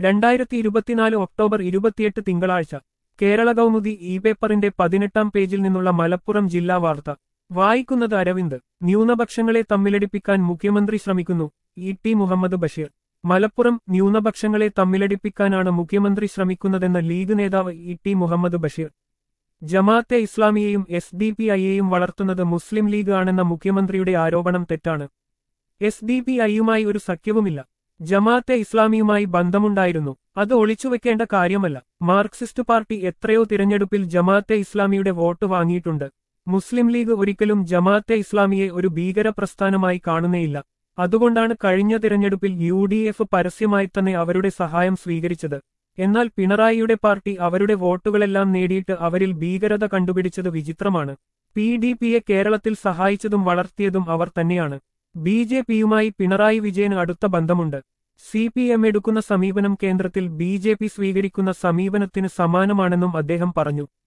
രണ്ടായിരത്തി ഇരുപത്തിനാല് ഒക്ടോബർ ഇരുപത്തിയെട്ട് തിങ്കളാഴ്ച കേരള കൗമുദി ഇ പേപ്പറിന്റെ പതിനെട്ടാം പേജിൽ നിന്നുള്ള മലപ്പുറം ജില്ലാ വാർത്ത വായിക്കുന്നത് അരവിന്ദ് ന്യൂനപക്ഷങ്ങളെ തമ്മിലടിപ്പിക്കാൻ മുഖ്യമന്ത്രി ശ്രമിക്കുന്നു ഇ ടി മുഹമ്മദ് ബഷീർ മലപ്പുറം ന്യൂനപക്ഷങ്ങളെ തമ്മിലടിപ്പിക്കാനാണ് മുഖ്യമന്ത്രി ശ്രമിക്കുന്നതെന്ന് ലീഗ് നേതാവ് ഇ ടി മുഹമ്മദ് ബഷീർ ജമാഅത്തെ ഇസ്ലാമിയെയും എസ് ഡി പി ഐയെയും വളർത്തുന്നത് മുസ്ലിം ലീഗ് ആണെന്ന മുഖ്യമന്ത്രിയുടെ ആരോപണം തെറ്റാണ് എസ് ഡി പി ഐയുമായി ഒരു സഖ്യവുമില്ല ജമാഅത്തെ ഇസ്ലാമിയുമായി ബന്ധമുണ്ടായിരുന്നു അത് ഒളിച്ചുവെക്കേണ്ട കാര്യമല്ല മാർക്സിസ്റ്റ് പാർട്ടി എത്രയോ തിരഞ്ഞെടുപ്പിൽ ജമാഅത്തെ ഇസ്ലാമിയുടെ വോട്ട് വാങ്ങിയിട്ടുണ്ട് മുസ്ലിം ലീഗ് ഒരിക്കലും ജമാഅത്തെ ഇസ്ലാമിയെ ഒരു ഭീകര പ്രസ്ഥാനമായി കാണുന്നേയില്ല അതുകൊണ്ടാണ് കഴിഞ്ഞ തിരഞ്ഞെടുപ്പിൽ യു ഡി എഫ് പരസ്യമായി തന്നെ അവരുടെ സഹായം സ്വീകരിച്ചത് എന്നാൽ പിണറായിയുടെ പാർട്ടി അവരുടെ വോട്ടുകളെല്ലാം നേടിയിട്ട് അവരിൽ ഭീകരത കണ്ടുപിടിച്ചത് വിചിത്രമാണ് പി ഡി പിയെ കേരളത്തിൽ സഹായിച്ചതും വളർത്തിയതും അവർ തന്നെയാണ് ബി ജെ പിയുമായി പിണറായി വിജയന് അടുത്ത ബന്ധമുണ്ട് സി പി എം എടുക്കുന്ന സമീപനം കേന്ദ്രത്തിൽ ബി ജെ പി സ്വീകരിക്കുന്ന സമീപനത്തിന് സമാനമാണെന്നും അദ്ദേഹം പറഞ്ഞു